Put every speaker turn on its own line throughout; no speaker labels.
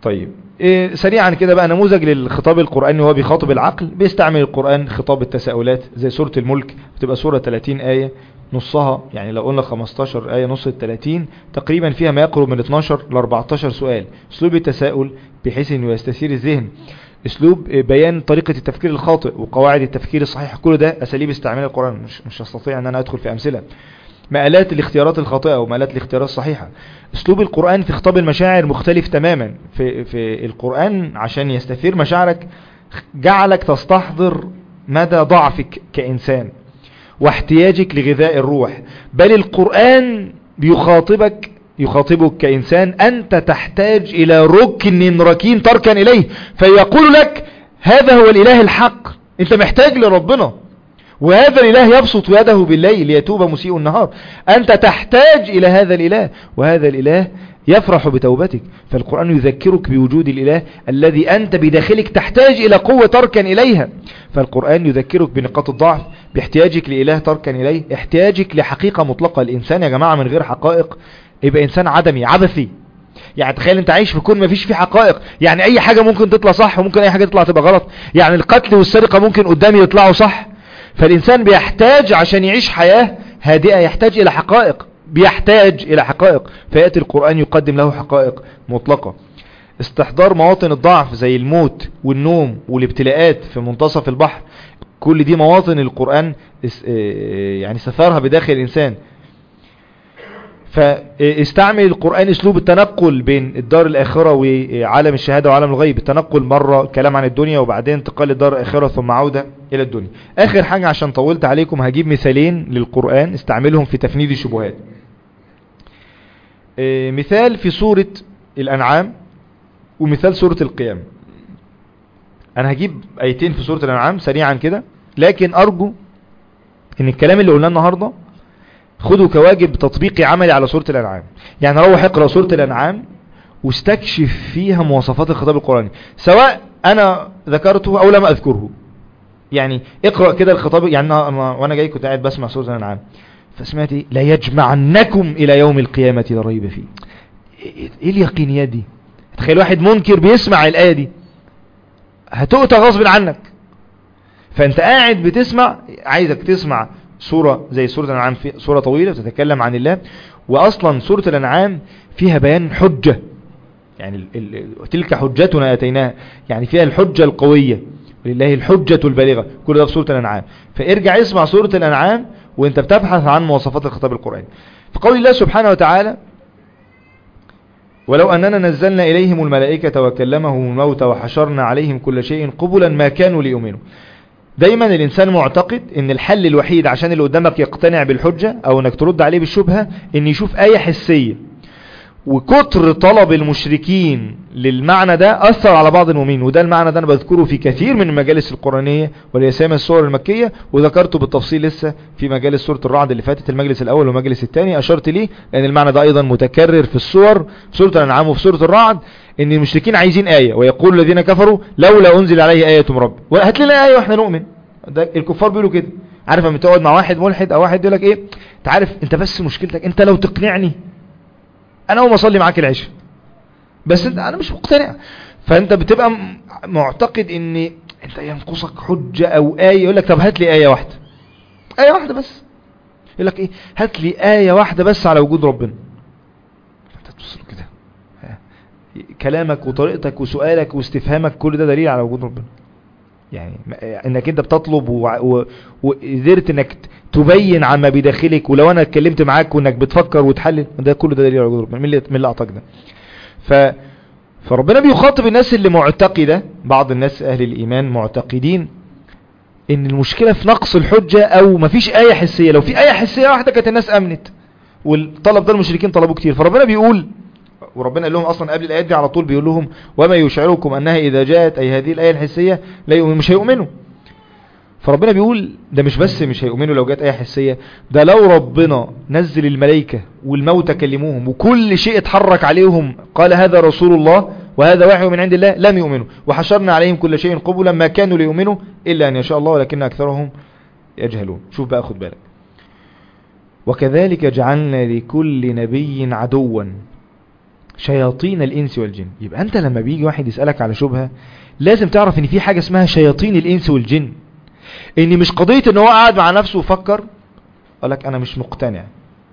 طيب إيه سريعا كده بقى نموذج للخطاب القرآني وهو بيخاطب العقل بيستعمل القرآن خطاب التساؤلات زي سورة الملك بتبقى سورة 30 آية نصها يعني لو قلنا 15 آية نص ال 30 تقريبا فيها ما يقرب من 12 ل 14 سؤال اسلوب التساؤل بحيث انه يستثير الذهن اسلوب بيان طريقة التفكير الخاطئ وقواعد التفكير الصحيح كل ده اساليب استعمال القرآن مش, مش هستطيع ان انا ادخل في امثلة مآلات الاختيارات الخاطئة ومآلات الاختيارات الصحيحة اسلوب القرآن في خطاب المشاعر مختلف تماما في, في القرآن عشان يستثير مشاعرك جعلك تستحضر مدى ضعفك كإنسان واحتياجك لغذاء الروح بل القرآن بيخاطبك يخاطبك كإنسان أنت تحتاج إلى ركن ركين تركا إليه فيقول لك هذا هو الإله الحق أنت محتاج لربنا وهذا الإله يبسط يده بالليل ليتوب مسيء النهار أنت تحتاج إلى هذا الإله وهذا الإله يفرح بتوبتك فالقرآن يذكرك بوجود الإله الذي أنت بداخلك تحتاج إلى قوة تركا إليها فالقرآن يذكرك بنقاط الضعف باحتياجك لإله تركا إليه احتياجك لحقيقة مطلقة الإنسان يا جماعة من غير حقائق يبقى إنسان عدمي عبثي يعني تخيل انت عايش في كون مفيش فيه حقائق يعني اي حاجة ممكن تطلع صح وممكن اي حاجة تطلع تبقى غلط يعني القتل والسرقة ممكن قدامي يطلعوا صح فالإنسان بيحتاج عشان يعيش حياة هادئة يحتاج إلى حقائق بيحتاج إلى حقائق فيأتي القرآن يقدم له حقائق مطلقة استحضار مواطن الضعف زي الموت والنوم والابتلاءات في منتصف البحر كل دي مواطن القرآن يعني سثارها بداخل الإنسان فاستعمل القرآن اسلوب التنقل بين الدار الاخرة وعالم الشهادة وعالم الغيب التنقل مرة كلام عن الدنيا وبعدين انتقال الدار الاخرة ثم عودة الى الدنيا اخر حاجة عشان طولت عليكم هجيب مثالين للقرآن استعملهم في تفنيد الشبهات مثال في سورة الانعام ومثال سورة القيام انا هجيب ايتين في سورة الانعام سريعا كده لكن ارجو ان الكلام اللي قلناه النهاردة خذوا كواجب تطبيقي عملي على سورة الأنعام يعني روح اقرأ سورة الأنعام واستكشف فيها مواصفات الخطاب القرآني سواء أنا ذكرته أو لم أذكره يعني اقرأ كده الخطاب يعني أنا وأنا جاي كنت قاعد بسمع سورة الأنعام فسمعت إيه لا يجمعنكم إلى يوم القيامة لا ريب فيه إيه اليقينيات دي تخيل واحد منكر بيسمع الآية دي هتؤتى غصب عنك فأنت قاعد بتسمع عايزك تسمع سورة زي سورة الأنعام في سورة طويلة بتتكلم عن الله وأصلا سورة الأنعام فيها بيان حجة يعني ال ال تلك حجتنا أتيناها يعني فيها الحجة القوية ولله الحجة البالغة كل ده في سورة الأنعام فارجع اسمع سورة الأنعام وانت بتبحث عن مواصفات الخطاب القرآني في قول الله سبحانه وتعالى ولو أننا نزلنا إليهم الملائكة وكلمهم الموت وحشرنا عليهم كل شيء قبلا ما كانوا ليؤمنوا دايما الانسان معتقد ان الحل الوحيد عشان اللي قدامك يقتنع بالحجة او انك ترد عليه بالشبهة ان يشوف اية حسية وكتر طلب المشركين للمعنى ده اثر على بعض المؤمنين وده المعنى ده انا بذكره في كثير من المجالس القرآنية وليسامة السور المكية وذكرته بالتفصيل لسه في مجالس سورة الرعد اللي فاتت المجلس الاول والمجلس الثاني اشرت ليه لان المعنى ده ايضا متكرر في السور في سورة الانعام وفي سورة الرعد ان المشركين عايزين آية ويقول الذين كفروا لولا انزل عليه آية من رب هات لنا آية واحنا نؤمن ده الكفار بيقولوا كده عارف لما تقعد مع واحد ملحد او واحد يقول لك ايه انت عارف انت بس مشكلتك انت لو تقنعني انا اقوم اصلي معاك العشاء بس انت انا مش مقتنع فانت بتبقى معتقد ان انت ينقصك حجة او آية يقول لك طب هات لي آية واحدة آية واحدة بس يقول لك ايه هات لي آية واحدة بس على وجود ربنا انت تبص كده كلامك وطريقتك وسؤالك واستفهامك كل ده دليل على وجود ربنا يعني انك انت بتطلب وقدرت انك تبين عما بداخلك ولو انا اتكلمت معاك وانك بتفكر وتحلل ده كله ده دليل على وجود ربنا من اللي من اللي اعطاك ده ف فربنا بيخاطب الناس اللي معتقدة بعض الناس اهل الايمان معتقدين ان المشكلة في نقص الحجة او مفيش اية حسية لو في اية حسية واحدة كانت الناس امنت والطلب ده المشركين طلبوه كتير فربنا بيقول وربنا قال لهم اصلا قبل الايات دي على طول بيقول لهم وما يشعركم انها اذا جاءت اي هذه الايه الحسيه لا يؤمنوا مش هيؤمنوا فربنا بيقول ده مش بس مش هيؤمنوا لو جت ايه حسيه ده لو ربنا نزل الملائكه والموتى كلموهم وكل شيء اتحرك عليهم قال هذا رسول الله وهذا وحي من عند الله لم يؤمنوا وحشرنا عليهم كل شيء قبلا ما كانوا ليؤمنوا الا ان يشاء الله ولكن اكثرهم يجهلون شوف بقى خد بالك وكذلك جعلنا لكل نبي عدوا شياطين الإنس والجن يبقى أنت لما بيجي واحد يسألك على شبهة لازم تعرف ان في حاجة اسمها شياطين الإنس والجن ان مش قضية ان هو قاعد مع نفسه وفكر قال لك انا مش مقتنع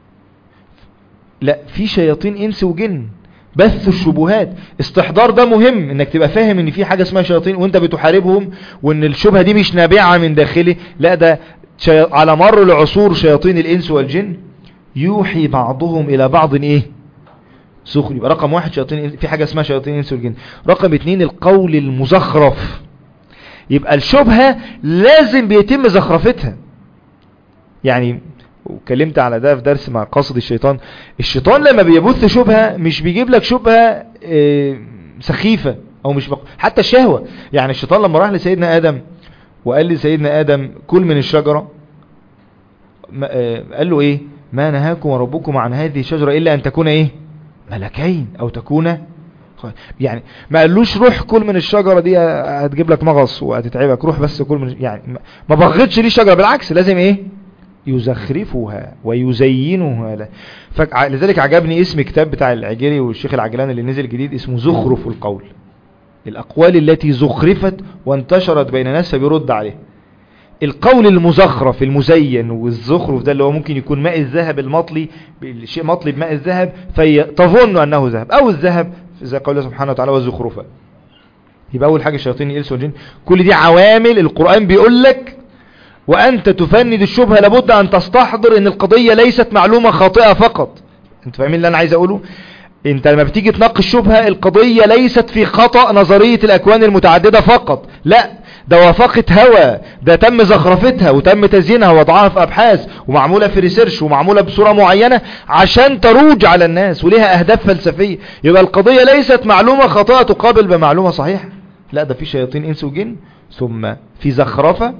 لا في شياطين انس وجن بث الشبهات استحضار ده مهم انك تبقى فاهم ان في حاجة اسمها شياطين وانت بتحاربهم وان الشبهة دي مش نابعة من داخلي لا ده شي... على مر العصور شياطين الانس والجن يوحي بعضهم الى بعض ايه سخن يبقى رقم واحد شياطين في حاجة اسمها شياطين الانس والجن رقم اتنين القول المزخرف يبقى الشبهة لازم بيتم زخرفتها يعني وكلمت على ده في درس مع قصد الشيطان الشيطان لما بيبث شبهة مش بيجيب لك شبهة اه سخيفة او مش بق... حتى الشهوة يعني الشيطان لما راح لسيدنا ادم وقال لسيدنا ادم كل من الشجرة اه قال له ايه ما نهاكم ربكم عن هذه الشجرة الا ان تكون ايه ملكين او تكون يعني ما قالوش روح كل من الشجرة دي هتجيب لك مغص وهتتعبك روح بس كل من يعني ما بغضش ليه شجرة بالعكس لازم ايه يزخرفها ويزينها له لذلك عجبني اسم كتاب بتاع العجيري والشيخ العجلان اللي نزل جديد اسمه زخرف القول الأقوال التي زخرفت وانتشرت بين الناس فبيرد عليه القول المزخرف المزين والزخرف ده اللي هو ممكن يكون ماء الذهب المطلي شيء مطلي بماء الذهب فتظن أنه ذهب أو الذهب زي قوله سبحانه وتعالى وزخرفا يبقى أول حاجة الشياطين الإنس والجن كل دي عوامل القرآن بيقول لك وأنت تفند الشبهة لابد أن تستحضر أن القضية ليست معلومة خاطئة فقط أنت فاهمين اللي أنا عايز أقوله أنت لما بتيجي تناقش الشبهة القضية ليست في خطأ نظرية الأكوان المتعددة فقط لا ده وافقت هوى ده تم زخرفتها وتم تزيينها ووضعها في أبحاث ومعمولة في ريسيرش ومعمولة بصورة معينة عشان تروج على الناس وليها أهداف فلسفية يبقى القضية ليست معلومة خاطئة تقابل بمعلومة صحيحة لا ده في شياطين إنس وجن ثم في زخرفة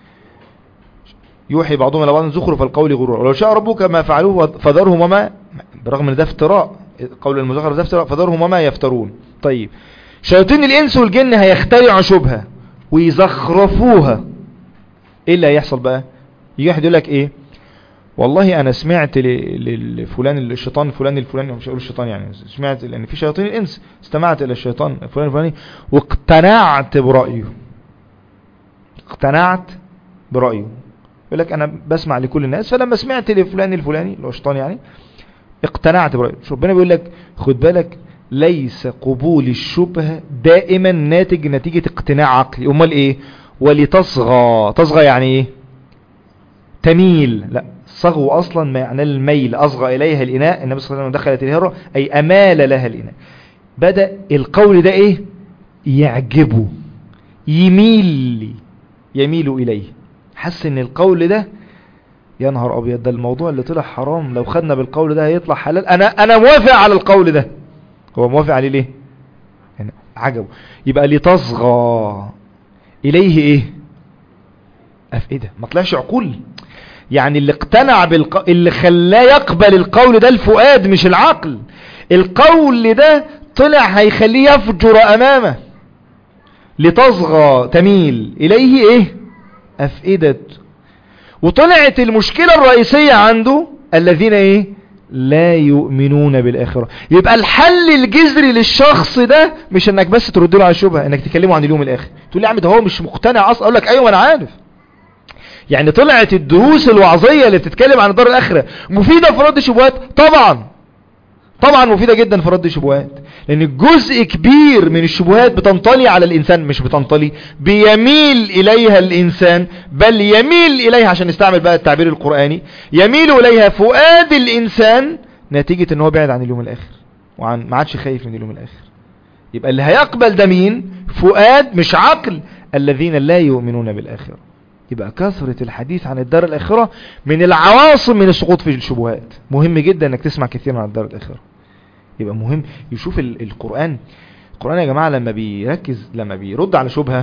يوحي بعضهم الى بعض زخرف القول غرورا ولو شاء ربك ما فعلوه فذرهم وما برغم ان ده افتراء قول المزخرف ده افتراء فذرهم وما يفترون طيب شياطين الانس والجن هيخترعوا شبهه ويزخرفوها ايه اللي هيحصل بقى يجي واحد يقول لك ايه والله انا سمعت لفلان الشيطان الفلاني الفلاني مش هقول الشيطان يعني سمعت لان في شياطين الانس استمعت الى الشيطان الفلاني الفلاني واقتنعت برايه اقتنعت برايه يقول لك انا بسمع لكل الناس فلما سمعت لفلان الفلاني اللي هو الشيطان يعني اقتنعت برأيه ربنا بيقول لك خد بالك ليس قبول الشبهة دائما ناتج نتيجة اقتناع عقلي امال ايه ولتصغى تصغى يعني ايه تميل لا صغو اصلا معنى الميل اصغى اليها الاناء النبي صلى الله عليه وسلم دخلت الهرة اي امال لها الاناء بدأ القول ده ايه يعجبه يميل يميل اليه حس ان القول ده يا نهار ابيض ده الموضوع اللي طلع حرام لو خدنا بالقول ده هيطلع حلال انا انا موافق على القول ده هو موافق عليه ليه يعني عجبه يبقى لتصغى اليه ايه افئده ما طلعش عقول يعني اللي اقتنع بالق... اللي خلاه يقبل القول ده الفؤاد مش العقل القول ده طلع هيخليه يفجر امامه لتصغى تميل اليه ايه أفئدة وطلعت المشكلة الرئيسية عنده الذين ايه لا يؤمنون بالآخرة يبقى الحل الجذري للشخص ده مش انك بس ترد له على الشبهة انك تكلمه عن اليوم الاخر تقول لي يا عم ده هو مش مقتنع اصلا اقول لك ايوه انا عارف يعني طلعت الدروس الوعظية اللي بتتكلم عن الدار الاخرة مفيدة في رد الشبهات طبعا طبعا مفيدة جدا في رد الشبهات لان جزء كبير من الشبهات بتنطلي على الانسان مش بتنطلي بيميل اليها الانسان بل يميل اليها عشان نستعمل بقى التعبير القرآني يميل اليها فؤاد الانسان نتيجة ان هو بعد عن اليوم الاخر وعن ما عادش خايف من اليوم الاخر يبقى اللي هيقبل ده مين فؤاد مش عقل الذين لا يؤمنون بالاخرة يبقى كثرة الحديث عن الدار الاخرة من العواصم من السقوط في الشبهات مهم جدا انك تسمع كثير عن الدار الاخرة يبقى مهم يشوف القرآن القرآن يا جماعة لما بيركز لما بيرد على شبهة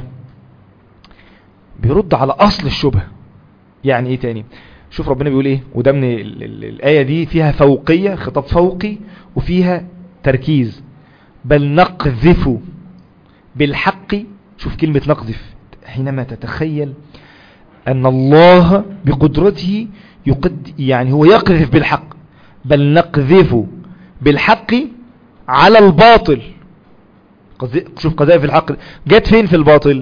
بيرد على أصل الشبهة يعني ايه تاني شوف ربنا بيقول ايه وده من ال ال الآية دي فيها فوقية خطاب فوقي وفيها تركيز بل نقذف بالحق شوف كلمة نقذف حينما تتخيل أن الله بقدرته يقد يعني هو يقذف بالحق بل نقذف بالحق على الباطل شوف قذائف الحق جت فين في الباطل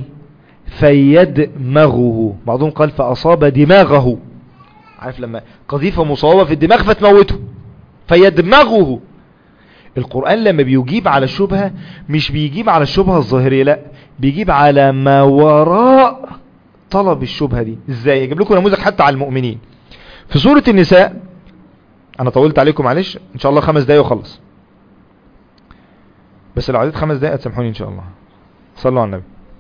فيدمغه بعضهم قال فأصاب دماغه عارف لما قذيفة مصابة في الدماغ فتموته فيدمغه القرآن لما بيجيب على الشبهة مش بيجيب على الشبهة الظاهرية لا بيجيب على ما وراء طلب الشبهة دي ازاي اجيب لكم نموذج حتى على المؤمنين في سورة النساء انا طولت عليكم معلش ان شاء الله خمس دقايق وخلص بس لو عديت خمس دقايق تسامحوني ان شاء الله صلوا على النبي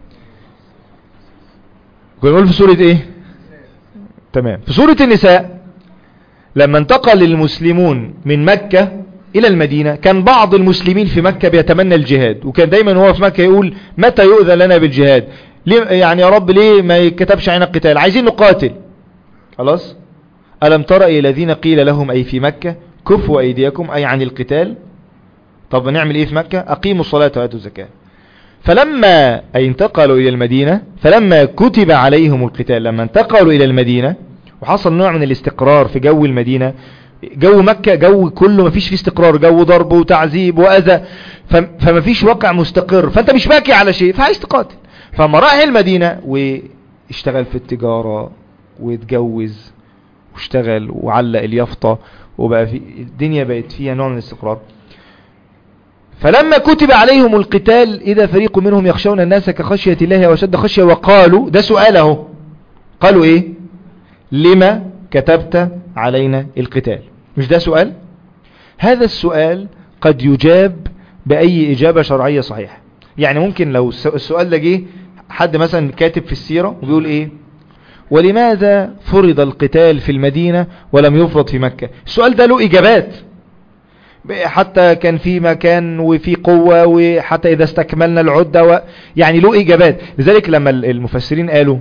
كنا نقول في سورة ايه تمام في سورة النساء لما انتقل المسلمون من مكة الى المدينة كان بعض المسلمين في مكة بيتمنى الجهاد وكان دايما هو في مكة يقول متى يؤذن لنا بالجهاد ليه يعني يا رب ليه ما يكتبش عين القتال عايزين نقاتل خلاص ألم ترى إلى الذين قيل لهم أي في مكة كفوا أيديكم أي عن القتال طب نعمل إيه في مكة أقيموا الصلاة وآتوا الزكاة فلما أي انتقلوا إلى المدينة فلما كتب عليهم القتال لما انتقلوا إلى المدينة وحصل نوع من الاستقرار في جو المدينة جو مكة جو كله ما فيش فيه استقرار جو ضرب وتعذيب وأذى فما فيش واقع مستقر فأنت مش باكي على شيء فعايز تقاتل فما راح المدينة واشتغل في التجارة واتجوز واشتغل وعلق اليافطة وبقى في الدنيا بقت فيها نوع من الاستقرار فلما كتب عليهم القتال إذا فريق منهم يخشون الناس كخشية الله وشد خشية وقالوا ده سؤاله قالوا إيه لما كتبت علينا القتال مش ده سؤال هذا السؤال قد يجاب بأي إجابة شرعية صحيحة يعني ممكن لو السؤال ده جه حد مثلا كاتب في السيرة وبيقول ايه ولماذا فرض القتال في المدينة ولم يفرض في مكة السؤال ده له اجابات حتى كان في مكان وفي قوة وحتى اذا استكملنا العدة و... يعني له اجابات لذلك لما المفسرين قالوا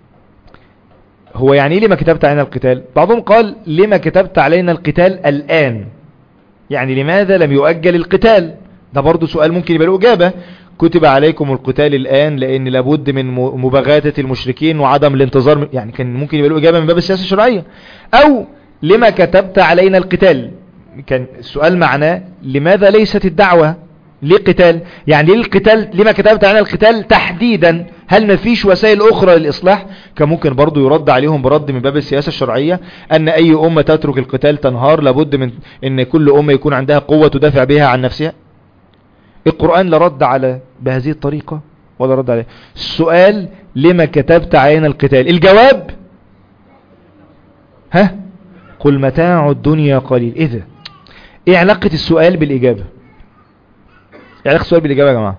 هو يعني ايه لما كتبت علينا القتال بعضهم قال لما كتبت علينا القتال الان يعني لماذا لم يؤجل القتال ده برضو سؤال ممكن يبقى له اجابة كتب عليكم القتال الآن لأن لابد من مباغاتة المشركين وعدم الانتظار يعني كان ممكن يبقى له إجابة من باب السياسة الشرعية أو لما كتبت علينا القتال كان السؤال معناه لماذا ليست الدعوة ليه قتال يعني ليه القتال لما كتبت علينا القتال تحديدا هل ما فيش وسائل أخرى للإصلاح كان ممكن برضو يرد عليهم برد من باب السياسة الشرعية أن أي أمة تترك القتال تنهار لابد من أن كل أمة يكون عندها قوة تدافع بها عن نفسها القرآن لا رد على بهذه الطريقة ولا رد عليه السؤال لما كتبت علينا القتال الجواب ها قل متاع الدنيا قليل ايه ده ايه علاقة السؤال بالاجابة ايه علاقة السؤال بالاجابة يا جماعة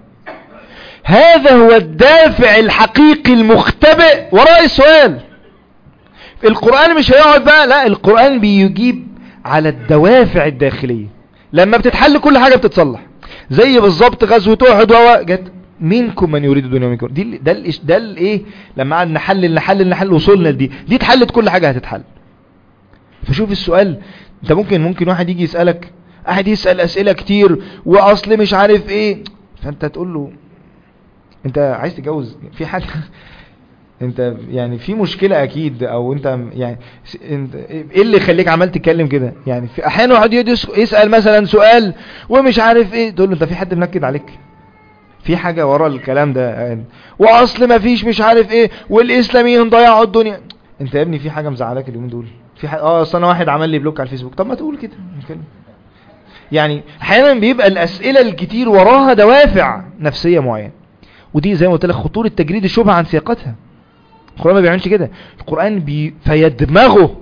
هذا هو الدافع الحقيقي المختبئ وراء السؤال القرآن مش هيقعد بقى لا القرآن بيجيب على الدوافع الداخلية لما بتتحل كل حاجة بتتصلح زي بالظبط غزوة احد وهو جت منكم من يريد الدنيا منكم دي ده ال ده الايه لما قعدنا نحلل نحلل نحلل وصلنا لدي دي اتحلت كل حاجة هتتحل فشوف السؤال انت ممكن ممكن واحد يجي يسألك قاعد يسأل اسئلة كتير واصل مش عارف ايه فانت تقول له انت عايز تتجوز في حاجة انت يعني في مشكلة اكيد او انت يعني انت ايه اللي يخليك عمال تتكلم كده يعني في احيانا واحد يسأل مثلا سؤال ومش عارف ايه تقول له انت في حد منكد عليك في حاجة ورا الكلام ده يعني واصل ما فيش مش عارف ايه والاسلاميين ضيعوا الدنيا انت يا ابني في حاجة مزعلاك اليومين دول في حاجة اه اصل انا واحد عمل لي بلوك على الفيسبوك طب ما تقول كده نتكلم يعني احيانا بيبقى الاسئلة الكتير وراها دوافع نفسية معينة ودي زي ما قلت لك خطورة تجريد الشبهة عن سياقتها القرآن ما بيعملش كده القرآن بي فيدمغه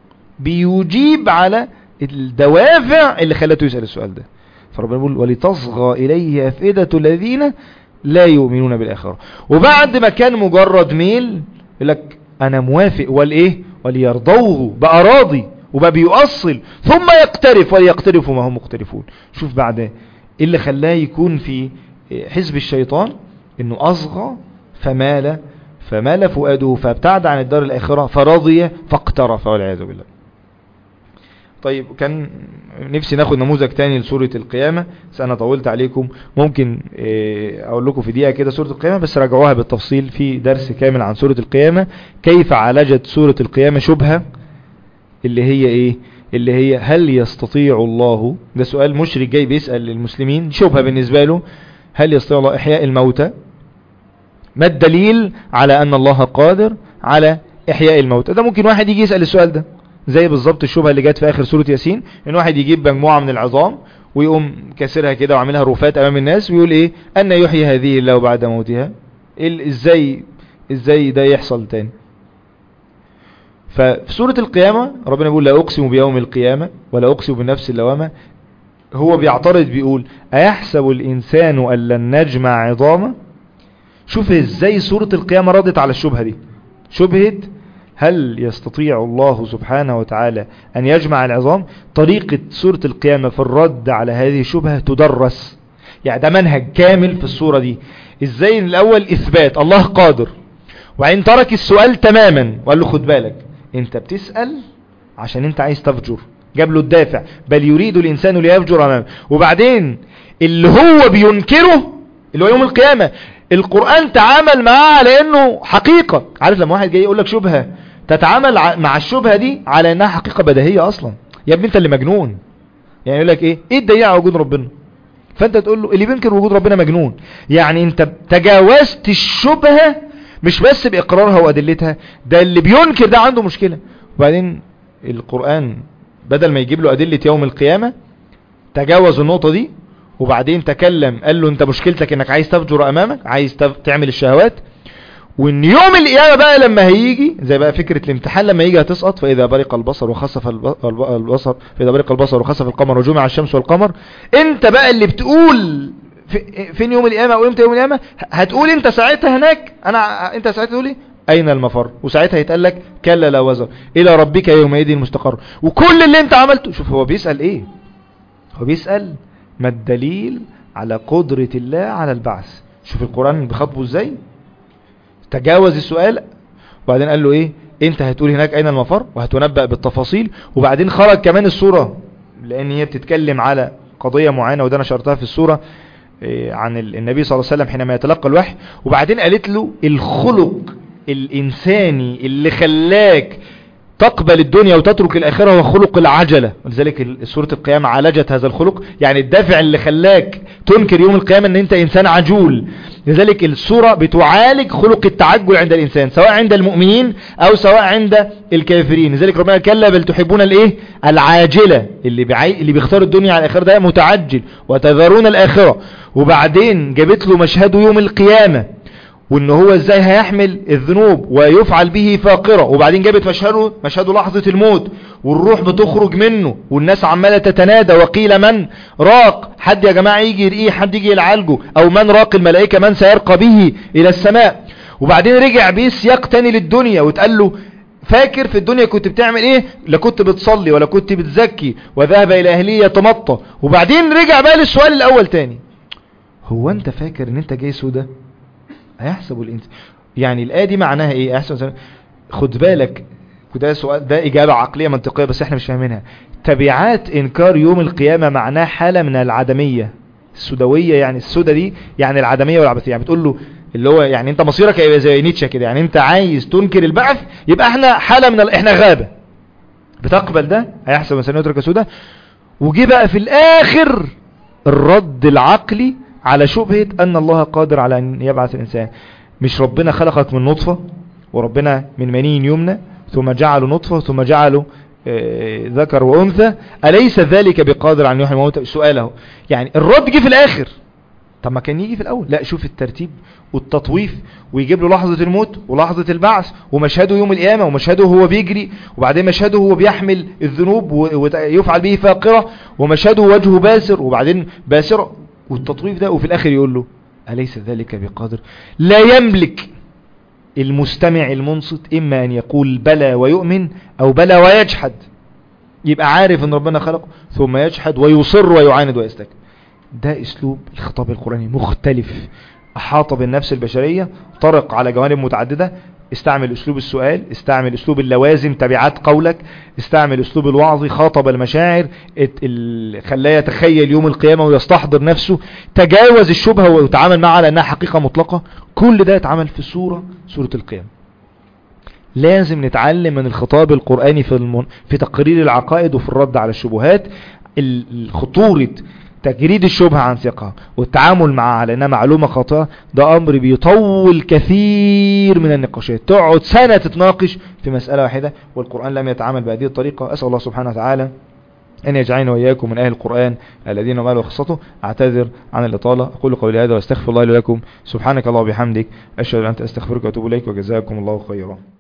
بيجيب على الدوافع اللي خلته يسأل السؤال ده فربنا بيقول ولتصغى إليه أفئدة الذين لا يؤمنون بالآخرة وبعد ما كان مجرد ميل يقول لك أنا موافق والإيه وليرضوه بقى راضي وبقى بيؤصل ثم يقترف وليقترفوا ما هم مقترفون شوف بعد ايه اللي خلاه يكون في حزب الشيطان انه اصغى فمال فمال فؤاده فابتعد عن الدار الآخرة فرضي فاقترف والعياذ بالله طيب كان نفسي ناخد نموذج تاني لسورة القيامة بس انا طولت عليكم ممكن اقول لكم في دقيقة كده سورة القيامة بس راجعوها بالتفصيل في درس كامل عن سورة القيامة كيف عالجت سورة القيامة شبهة اللي هي ايه اللي هي هل يستطيع الله ده سؤال مشرك جاي بيسأل المسلمين شبهة بالنسبة له هل يستطيع الله إحياء الموتى ما الدليل على أن الله قادر على إحياء الموتى ده ممكن واحد يجي يسأل السؤال ده زي بالظبط الشبهة اللي جت في آخر سورة ياسين إن واحد يجيب مجموعة من العظام ويقوم كسرها كده وعاملها رفات أمام الناس ويقول إيه أن يحيي هذه الله بعد موتها إزاي إزاي ده يحصل تاني ففي سورة القيامة ربنا بيقول لا أقسم بيوم القيامة ولا أقسم بالنفس اللوامة هو بيعترض بيقول أيحسب الإنسان أن لن نجمع عظامه شوف ازاي سورة القيامة ردت على الشبهة دي شبهة هل يستطيع الله سبحانه وتعالى أن يجمع العظام طريقة سورة القيامة في الرد على هذه الشبهة تدرس يعني ده منهج كامل في السورة دي ازاي الأول إثبات الله قادر وعين ترك السؤال تماما وقال له خد بالك انت بتسأل عشان انت عايز تفجر جاب له الدافع بل يريد الإنسان ليفجر أمامه وبعدين اللي هو بينكره اللي هو يوم القيامة القرآن تعامل معاه على انه حقيقة عارف لما واحد جاي يقول لك شبهة تتعامل مع الشبهة دي على انها حقيقة بديهية اصلا يا ابني انت اللي مجنون يعني يقول لك ايه ايه الدليل على وجود ربنا فانت تقول له اللي بينكر وجود ربنا مجنون يعني انت تجاوزت الشبهة مش بس باقرارها وادلتها ده اللي بينكر ده عنده مشكلة وبعدين القرآن بدل ما يجيب له ادلة يوم القيامة تجاوز النقطة دي وبعدين تكلم قال له انت مشكلتك انك عايز تفجر امامك عايز تعمل الشهوات وان يوم القيامة بقى لما هيجي زي بقى فكرة الامتحان لما يجي هتسقط فاذا برق البصر وخسف البصر فاذا برق البصر وخسف القمر وجمع الشمس والقمر انت بقى اللي بتقول فين يوم القيامة او امتى يوم القيامة هتقول انت ساعتها هناك انا انت ساعتها تقول ايه اين المفر وساعتها يتقال لك كلا لا وزر الى ربك يومئذ المستقر وكل اللي انت عملته شوف هو بيسأل ايه هو بيسأل ما الدليل على قدرة الله على البعث شوف القرآن بخطبه ازاي تجاوز السؤال وبعدين قال له ايه انت هتقول هناك اين المفر وهتنبأ بالتفاصيل وبعدين خرج كمان الصورة لان هي بتتكلم على قضية معينة وده انا شرطها في الصورة عن النبي صلى الله عليه وسلم حينما يتلقى الوحي وبعدين قالت له الخلق الانساني اللي خلاك تقبل الدنيا وتترك الآخرة هو خلق العجلة ولذلك سورة القيامة عالجت هذا الخلق يعني الدافع اللي خلاك تنكر يوم القيامة ان انت انسان عجول لذلك السورة بتعالج خلق التعجل عند الانسان سواء عند المؤمنين او سواء عند الكافرين لذلك ربنا كلا بل تحبون الايه العاجلة اللي, بعي... اللي بيختار الدنيا على الآخرة ده متعجل وتذرون الآخرة وبعدين جابت له مشهد يوم القيامة وان هو ازاي هيحمل الذنوب ويفعل به فاقرة وبعدين جابت مشهده مشهده لحظة الموت والروح بتخرج منه والناس عمالة تتنادى وقيل من راق حد يا جماعة يجي يرقيه حد يجي يلعالجه او من راق الملائكة من سيرقى به الى السماء وبعدين رجع بيه سياق تاني للدنيا وتقال له فاكر في الدنيا كنت بتعمل ايه لا كنت بتصلي ولا كنت بتزكي وذهب الى اهلية يتمطى وبعدين رجع بقى للسؤال الاول تاني هو انت فاكر ان انت جاي سودا هيحسب الانسان يعني الآية دي معناها ايه احسن خد بالك وده سؤال ده اجابة عقلية منطقية بس احنا مش فاهمينها تبعات انكار يوم القيامة معناه حالة من العدمية السوداوية يعني السودة دي يعني العدمية والعبثية يعني بتقول له اللي هو يعني انت مصيرك هيبقى زي نيتشه كده يعني انت عايز تنكر البعث يبقى احنا حالة من ال... احنا غابة بتقبل ده هيحسب الانسان يترك سودة وجي بقى في الاخر الرد العقلي على شبهة أن الله قادر على أن يبعث الإنسان مش ربنا خلقك من نطفة وربنا من منين يمنى ثم جعله نطفة ثم جعله ذكر وأنثى أليس ذلك بقادر عن يحيي الموتى سؤاله يعني الرد جه في الآخر طب ما كان يجي في الأول لا شوف الترتيب والتطويف ويجيب له لحظة الموت ولحظة البعث ومشهده يوم القيامة ومشهده هو بيجري وبعدين مشهده هو بيحمل الذنوب ويفعل به فاقرة ومشهده وجهه باسر وبعدين باسرة والتطويف ده وفي الاخر يقول له أليس ذلك بقادر لا يملك المستمع المنصت اما ان يقول بلى ويؤمن او بلى ويجحد يبقى عارف ان ربنا خلقه ثم يجحد ويصر ويعاند ويستكبر ده اسلوب الخطاب القرآني مختلف احاط بالنفس البشرية طرق على جوانب متعددة استعمل اسلوب السؤال استعمل اسلوب اللوازم تبعات قولك استعمل اسلوب الوعظ خاطب المشاعر خلاه يتخيل يوم القيامة ويستحضر نفسه تجاوز الشبهة ويتعامل معها على انها حقيقة مطلقة كل ده يتعمل في سورة سورة القيامة لازم نتعلم من الخطاب القرآني في, المن... في تقرير العقائد وفي الرد على الشبهات خطورة تجريد الشبهة عن ثقة والتعامل معها على انها معلومة خطأ ده امر بيطول كثير من النقاشات تقعد سنة تتناقش في مسألة واحدة والقرآن لم يتعامل بهذه الطريقة اسأل الله سبحانه وتعالى أن يجعلنا وإياكم من أهل القرآن الذين مالوا خصته أعتذر عن الإطالة أقول قولي هذا واستغفر الله لكم سبحانك الله وبحمدك أشهد أن أنت أستغفرك وأتوب إليك وجزاكم الله خيرا